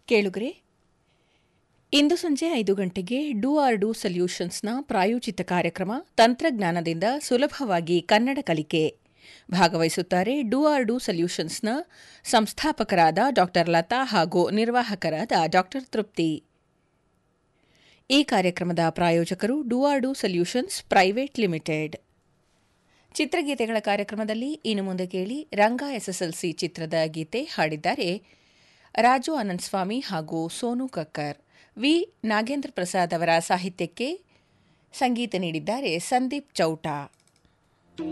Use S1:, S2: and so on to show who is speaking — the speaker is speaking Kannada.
S1: ಕೇಳುಗರೆ ಇಂದು ಸಂಜೆ ಐದು ಗಂಟೆಗೆ ಡೂ ಆರ್ ಡೂ ಸೊಲ್ಯೂಷನ್ಸ್ನ ಪ್ರಾಯೋಜಿತ ಕಾರ್ಯಕ್ರಮ ತಂತ್ರಜ್ಞಾನದಿಂದ ಸುಲಭವಾಗಿ ಕನ್ನಡ ಕಲಿಕೆ ಭಾಗವಹಿಸುತ್ತಾರೆ ಡೂ ಆರ್ ಡೂ ಸೊಲ್ಯೂಷನ್ಸ್ನ ಸಂಸ್ಥಾಪಕರಾದ ಡಾ ಲತಾ ಹಾಗೂ ನಿರ್ವಾಹಕರಾದ ಡಾ ತೃಪ್ತಿ ಈ ಕಾರ್ಯಕ್ರಮದ ಪ್ರಾಯೋಜಕರು do R do solutions private limited ಚಿತ್ರಗೀತೆಗಳ ಕಾರ್ಯಕ್ರಮದಲ್ಲಿ ಇನ್ನು ಮುಂದೆ ಕೇಳಿ ರಂಗ ಎಸ್ಎಸ್ಎಲ್ಸಿ ಚಿತ್ರದ ಗೀತೆ ಹಾಡಿದ್ದಾರೆ ರಾಜು ಆನಂದಸ್ವಾಮಿ ಹಾಗೂ ಸೋನು ಕಕ್ಕರ್ ವಿ ನಾಗೇಂದ್ರ ಪ್ರಸಾದ್ ಅವರ ಸಾಹಿತ್ಯಕ್ಕೆ ಸಂಗೀತ ನೀಡಿದ್ದಾರೆ ಸಂದೀಪ್ ಚೌಟಾ